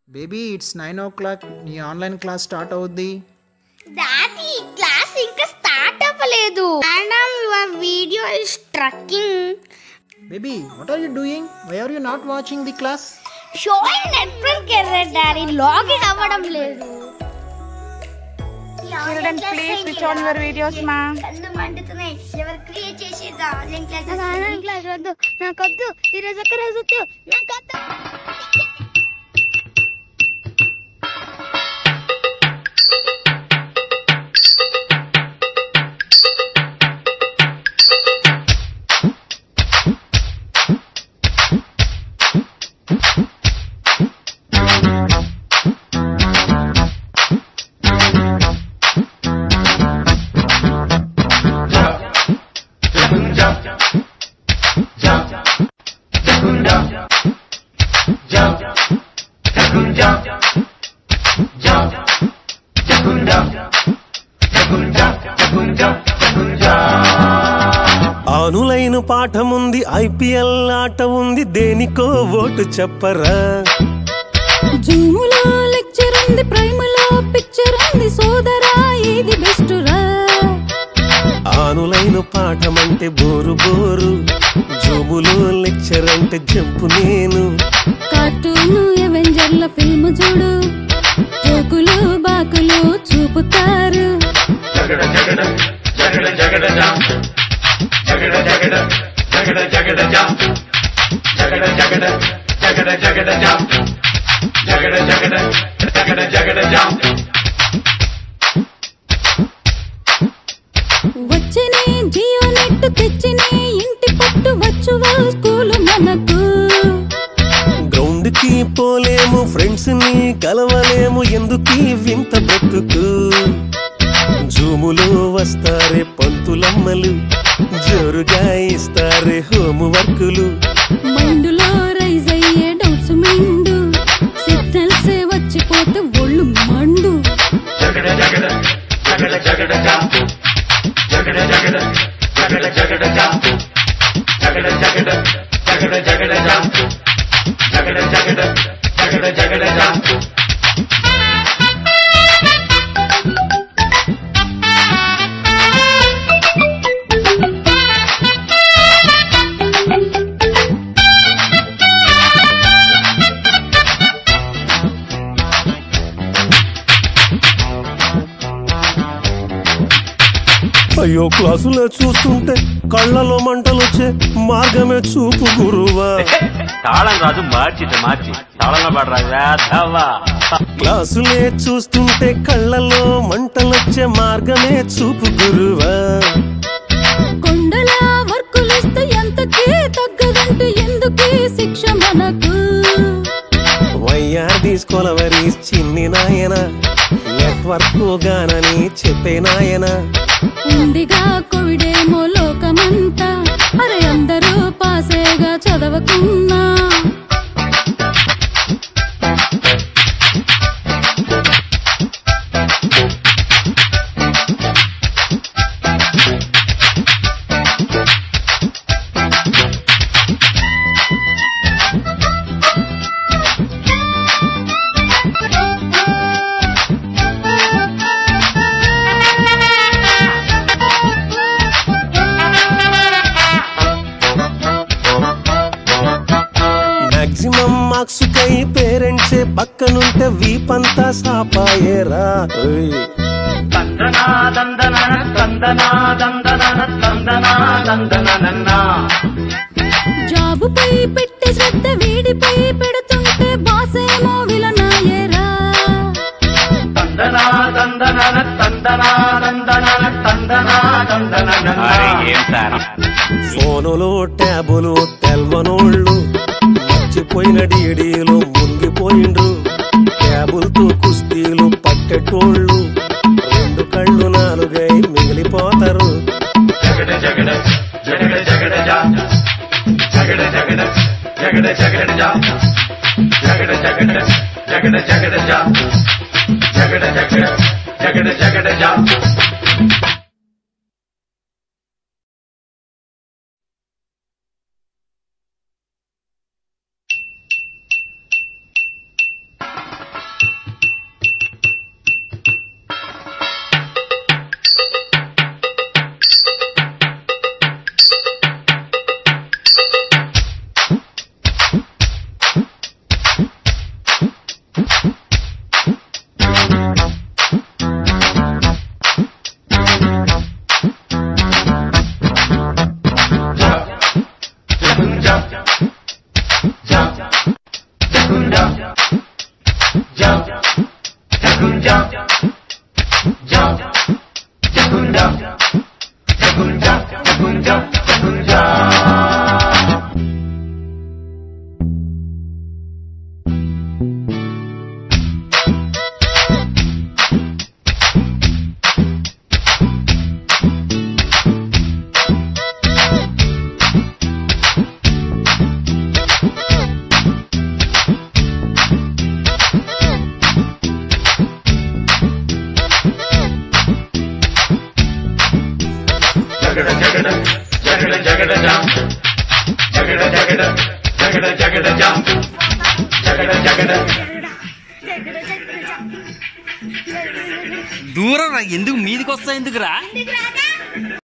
Baby it's nine o'clock నీ online class start అవుద్ది daddy class ఇంకా start అవ్వలేదు madam your video is trucking baby what are you doing why are you not watching the class showing network error daddy login అవ్వడం లేదు Children, please switch on your videos, ma'am. కళ్ళు మండుతున్నాయి ఎవరు create చేసేది online class online class వద్దు నాకొద్దు ఈరోజు ఒక్క రోజు వద్దు నాకొద్దు ఆనులైన పాఠముంది ఐపీఎల్ ఆట ఉంది దేనికో ఓటు చెప్పరా జూములో లెక్చర్ ఉంది ప్రైములో పిక్చర్ ఉంది సోదరా ఏది బెస్ట్ రా ఆనులైన పాఠమంటే బోరు బోరు జోబులో లెక్చర్ అంటే జంపు నేను కార్టూన్ ఎవెంజర్ల ఫిల్మ్ చూడు జోకులు బాకులు చూపుతారు వచ్చినే జియో నెట్ తెచ్చినే ఇంటి పట్టు వచ్చువా స్కూలు మనకు గ్రౌండ్ కి పోలేము ఫ్రెండ్స్ ని కలవలేము ఎందుకీ వింత బ్రతుకు జూములో వస్తారే పంతులమ్మలు జోరుగా ఇస్తారే హోంవర్కులు మైండులో రైజ్ అయ్యే డౌట్స్ మైండు సిగ్నల్స్ వచ్చిపోతే ఒళ్ళు మండు అయ్యో క్లాసులో చూస్తుంటే కళ్ళలో మంటలు వచ్చే మార్గమే చూపు గురువా తాళం రాదు మార్చిట మార్చి తాళంలో పడరా వేధవా క్లాసులే చూస్తుంటే కళ్ళలో మంటలొచ్చే మార్గమే చూపు గురువా కొండల వర్కులిస్తే ఎంతకీ తగ్గదంటే ఎందుకీ శిక్ష మనకు వైఆర్ తీసుకోలవరి చిన్ని నాయన నెట్వర్క్ గానని చెప్పే నాయన ఉందిగా కోవిడేమో లోకమంతా అరే అందరూ పాసేగా చదవకున్నా మాక్సిమం మార్క్స్ కై పేరెంట్సే పక్కనుంటే వీపంతా సాపాయేరా ఓయ్. దందనా దందన దందనా దందన దందనా దందన జాబుపై పెట్టే శ్రద్ధ వీడిపై పెడుతుంటే బాసేమో విలనాయరా తందనా దందన తందనా దందన తందనా దందన ఏం సార్ ఫోనులో ట్యాబులు తెల్వనోళ్ళు మర్చిపోయిన డీడీలు మునిగిపోయిండ్రు ట్యాబులతో కుస్తీలు పట్టేటోళ్ళు రెండు కళ్ళు నాలుగై మిగిలిపోతారు జగడ జగడ జగడ జగడ జా జగడ జగడ జగడ జగడ జా జగడ జగడ జగడ జగడ జా జగడ జగడ జగడ జగడ జా జగడ జగడ జగడ జగడ జా జగడ జగడ జగడ జగడ జా జగడ జగడ దూరం రా ఎందుకు మీదికి వస్తా ఎందుకురా